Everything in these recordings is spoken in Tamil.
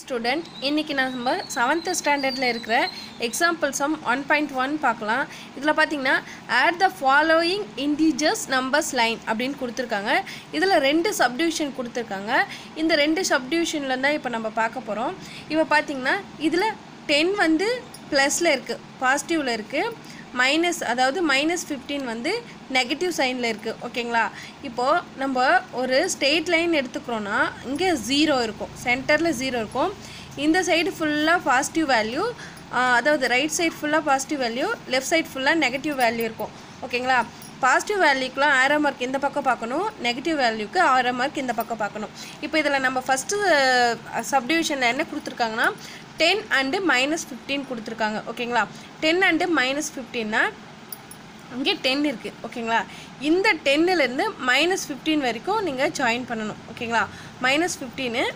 ஸ்டூடெண்ட் இன்றைக்கி நம்ம செவன்த்து ஸ்டாண்டர்டில் இருக்கிற example sum one point one பார்க்கலாம் இதில் பார்த்தீங்கன்னா add the following integers numbers line அப்படின்னு கொடுத்துருக்காங்க இதில் ரெண்டு சப்டிவிஷன் கொடுத்துருக்காங்க இந்த ரெண்டு சப்டிவிஷனில் தான் இப்போ நம்ம பார்க்க போகிறோம் இப்போ பார்த்தீங்கன்னா இதில் டென் வந்து ப்ளஸில் இருக்குது பாசிட்டிவில் இருக்குது மைனஸ் அதாவது மைனஸ் ஃபிஃப்டீன் வந்து நெகட்டிவ் சைனில் இருக்குது ஓகேங்களா இப்போது நம்ம ஒரு ஸ்ட்ரெயிட் லைன் எடுத்துக்கிறோன்னா இங்கே ஜீரோ இருக்கும் சென்டரில் ஜீரோ இருக்கும் இந்த சைடு ஃபுல்லாக பாசிட்டிவ் வேல்யூ அதாவது ரைட் சைடு ஃபுல்லாக பாசிட்டிவ் வேல்யூ லெஃப்ட் சைடு ஃபுல்லாக நெகட்டிவ் வேல்யூ இருக்கும் ஓகேங்களா பாசிட்டிவ் வேல்யூக்குலாம் ஆரோ மார்க் இந்த பக்கம் பார்க்கணும் நெகட்டிவ் வேல்யூக்கு ஆரோ மார்க் இந்த பக்கம் பார்க்கணும் இப்போ இதில் நம்ம ஃபஸ்ட்டு சப்டிவிஷனில் என்ன கொடுத்துருக்காங்கன்னா டென் அண்டு மைனஸ் ஃபிஃப்டீன் கொடுத்துருக்காங்க ஓகேங்களா டென் அண்டு மைனஸ் ஃபிஃப்டீன்னா இங்கே டென் இருக்குது ஓகேங்களா இந்த டென்னிலேருந்து மைனஸ் ஃபிஃப்டீன் வரைக்கும் நீங்கள் ஜாயின் பண்ணணும் ஓகேங்களா மைனஸ் ஃபிஃப்டீனு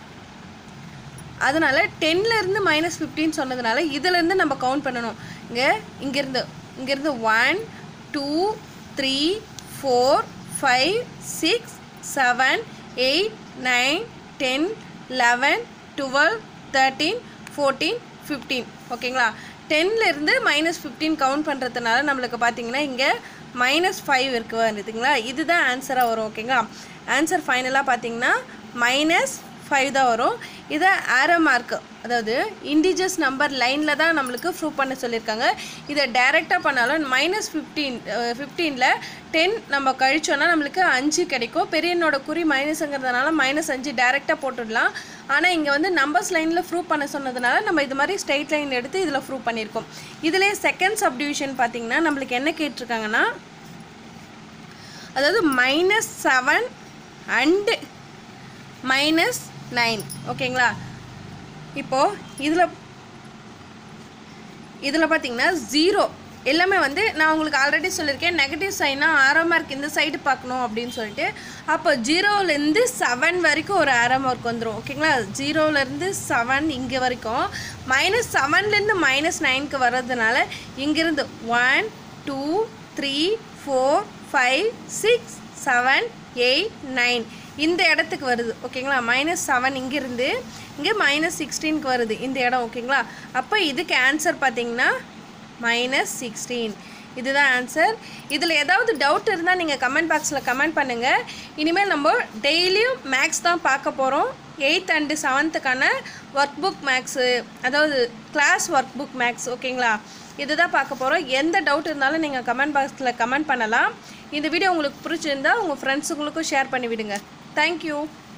அதனால் டென்லேருந்து மைனஸ் ஃபிஃப்டின் சொன்னதுனால இதிலேருந்து நம்ம கவுண்ட் பண்ணணும் இங்கே இங்கேருந்து இங்கேருந்து one two three four five six seven eight nine ten eleven twelve thirteen fourteen fifteen ஓகேங்களா டென்லேருந்து மைனஸ் ஃபிஃப்டீன் கவுண்ட் பண்ணுறதுனால நம்மளுக்கு பார்த்தீங்கன்னா இங்கே மைனஸ் ஃபைவ் இருக்கு வருதுங்களா இதுதான் ஆன்சராக வரும் ஓகேங்களா ஆன்சர் ஃபைனலாக பார்த்தீங்கன்னா மைனஸ் ஃபைவ் தான் வரும் இதை ஆரோ மார்க் அதாவது இண்டிஜஸ் நம்பர் லைனில் தான் நம்மளுக்கு ப்ரூவ் பண்ண சொல்லியிருக்காங்க இதை டைரெக்டாக பண்ணாலும் மைனஸ் ஃபிஃப்டீன் ஃபிஃப்டீனில் டென் நம்ம கழிச்சோன்னா நம்மளுக்கு அஞ்சு கிடைக்கும் பெரியனோட குறி மைனஸுங்கிறதுனால மைனஸ் அஞ்சு டைரெக்டாக போட்டுடலாம் ஆனால் இங்கே வந்து நம்பர்ஸ் லைனில் ப்ரூவ் பண்ண சொன்னதுனால நம்ம இது மாதிரி ஸ்ட்ரைட் லைன் எடுத்து இதில் ப்ரூவ் பண்ணியிருக்கோம் இதிலே செகண்ட் சப்டிவிஷன் பார்த்தீங்கன்னா நம்மளுக்கு என்ன கேட்டிருக்காங்கன்னா அதாவது minus seven and minus nine ஓகேங்களா இப்போது இதில் இதில் பார்த்தீங்கன்னா ஜீரோ எல்லாமே வந்து நான் உங்களுக்கு ஆல்ரெடி சொல்லியிருக்கேன் நெகட்டிவ் சைனாக ஆரோ மார்க் இந்த சைடு பார்க்கணும் அப்படின்னு சொல்லிட்டு அப்போ ஜீரோலேருந்து செவன் வரைக்கும் ஒரு ஆரோ மார்க் வந்துடும் ஓகேங்களா ஜீரோலேருந்து செவன் இங்கே வரைக்கும் மைனஸ் செவன்லேருந்து மைனஸ் நைனுக்கு வர்றதுனால இங்கேருந்து one two three four five six seven eight nine இந்த இடத்துக்கு வருது ஓகேங்களா மைனஸ் செவன் இங்கேருந்து இங்கே மைனஸ் சிக்ஸ்டீனுக்கு வருது இந்த இடம் ஓகேங்களா அப்போ இதுக்கு ஆன்சர் பார்த்தீங்கன்னா மைனஸ் சிக்ஸ்டீன் இதுதான் ஆன்சர் இதில் ஏதாவது டவுட் இருந்தால் நீங்கள் கமெண்ட் பாக்ஸில் கமெண்ட் பண்ணுங்கள் இனிமேல் நம்ம டெய்லியும் மேக்ஸ் தான் பார்க்க போகிறோம் எயித் அண்டு செவன்த்துக்கான ஒர்க் புக் மேக்ஸு அதாவது கிளாஸ் ஒர்க் புக் மேக்ஸ் ஓகேங்களா இதுதான் பார்க்க போகிறோம் எந்த டவுட் இருந்தாலும் நீங்கள் கமெண்ட் பாக்ஸில் கமெண்ட் பண்ணலாம் இந்த வீடியோ உங்களுக்கு பிடிச்சிருந்தா உங்கள் ஃப்ரெண்ட்ஸுங்களுக்கும் ஷேர் பண்ணி விடுங்க தேங்க்யூ